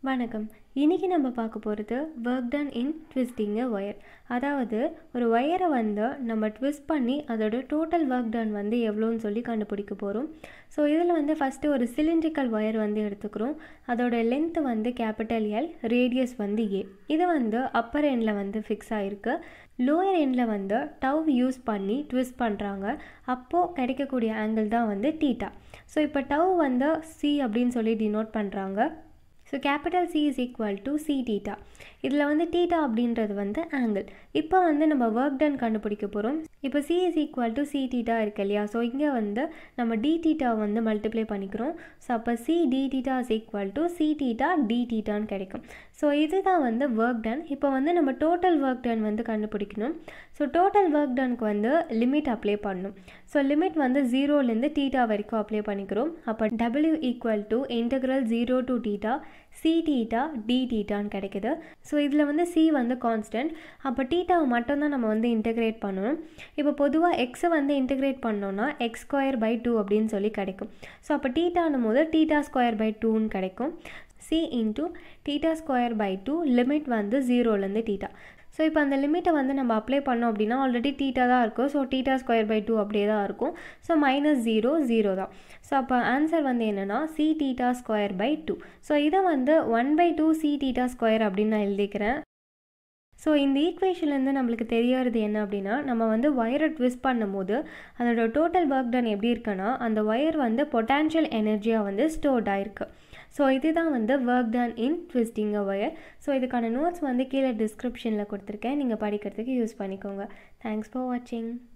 வணக்கம் இன்றைக்கி நம்ம பார்க்க போகிறது work done in twisting a wire அதாவது ஒரு ஒயரை வந்து நம்ம ட்விஸ்ட் பண்ணி அதோட டோட்டல் ஒர்க் டன் வந்து எவ்வளோன்னு சொல்லி கண்டுபிடிக்க போகிறோம் ஸோ இதில் வந்து ஃபஸ்ட்டு ஒரு சிலிண்ட்ரிக்கல் ஒயர் வந்து எடுத்துக்கிறோம் அதோட லென்த் வந்து கேபிட்டல் எல் ரேடியஸ் வந்து ஏ இது வந்து அப்பர் எண்டில் வந்து ஃபிக்ஸ் ஆகிருக்கு லோயர் எண்டில் வந்து டவ் யூஸ் பண்ணி ட்விஸ்ட் பண்ணுறாங்க அப்போது கிடைக்கக்கூடிய ஆங்கிள் தான் வந்து டீட்டா ஸோ இப்போ டவ் வந்து சி அப்படின்னு சொல்லி டினோட் பண்ணுறாங்க so capital C is equal to C theta இதில் வந்து டீட்டா அப்படின்றது வந்து ஆங்கிள் இப்போ வந்து நம்ம ஒர்க் டன் கண்டுபிடிக்க போகிறோம் இப்போ C is equal to C theta இருக்கு இல்லையா ஸோ இங்கே வந்து நம்ம டி டீட்டா வந்து மல்டிப்ளை பண்ணிக்கிறோம் ஸோ அப்போ C D theta is equal to C theta D டீட்டான்னு கிடைக்கும் ஸோ இதுதான் வந்து ஒர்க் டன் இப்போ வந்து நம்ம டோட்டல் ஒர்க் டன் வந்து கண்டுபிடிக்கணும் ஸோ டோட்டல் ஒர்க் டனுக்கு வந்து லிமிட் அப்ளை பண்ணணும் ஸோ லிமிட் வந்து ஜீரோலேருந்து டீட்டா வரைக்கும் அப்ளை பண்ணிக்கிறோம் அப்போ W equal to integral zero to theta C theta D டீட்டான்னு கிடைக்குது ஸோ இதில் வந்து சி வந்து கான்ஸ்டன்ட் அப்போ டீட்டாவை மட்டும்தான் நம்ம வந்து இன்டகிரேட் பண்ணணும் இப்போ பொதுவாக எக்ஸை வந்து இன்டகிரேட் பண்ணோன்னா எக்ஸ் ஸ்கொயர் பை டூ அப்படின்னு சொல்லி கிடைக்கும் ஸோ அப்போ டீட்டானும் போது டீட்டா ஸ்கொயர் பை டூன்னு கிடைக்கும் C into theta square by two limit வந்து ஜீரோலேருந்து டீட்டா ஸோ இப்போ அந்த லிமிட்டை வந்து நம்ம அப்ளை பண்ணோம் அப்படின்னா ஆல்ரெடி டீட்டா தான் இருக்கும் so theta square by two அப்படியே தான் இருக்கும் ஸோ மைனஸ் ஜீரோ ஜீரோ தான் ஸோ அப்போ ஆன்சர் வந்து என்னென்னா C theta square by two so இதை வந்து one by two C theta square அப்படின்னு நான் எழுதிக்கிறேன் ஸோ இந்த ஈக்குவேஷன்லேருந்து நம்மளுக்கு தெரியறது என்ன அப்படின்னா நம்ம வந்து ஒயரை ட்விஸ்ட் பண்ணும்போது அதோட டோட்டல் ஒர்க் டன் எப்படி இருக்குன்னா அந்த ஒயர் வந்து பொட்டான்ஷியல் எனர்ஜியாக வந்து ஸ்டோர்ட் ஆயிருக்கு ஸோ இதுதான் வந்து work done in twisting a wire so இதுக்கான நோட்ஸ் வந்து கீழே டிஸ்கிரிப்ஷனில் கொடுத்துருக்கேன் நீங்கள் படிக்கிறதுக்கு யூஸ் பண்ணிக்கோங்க தேங்க்ஸ் ஃபார் வாட்சிங்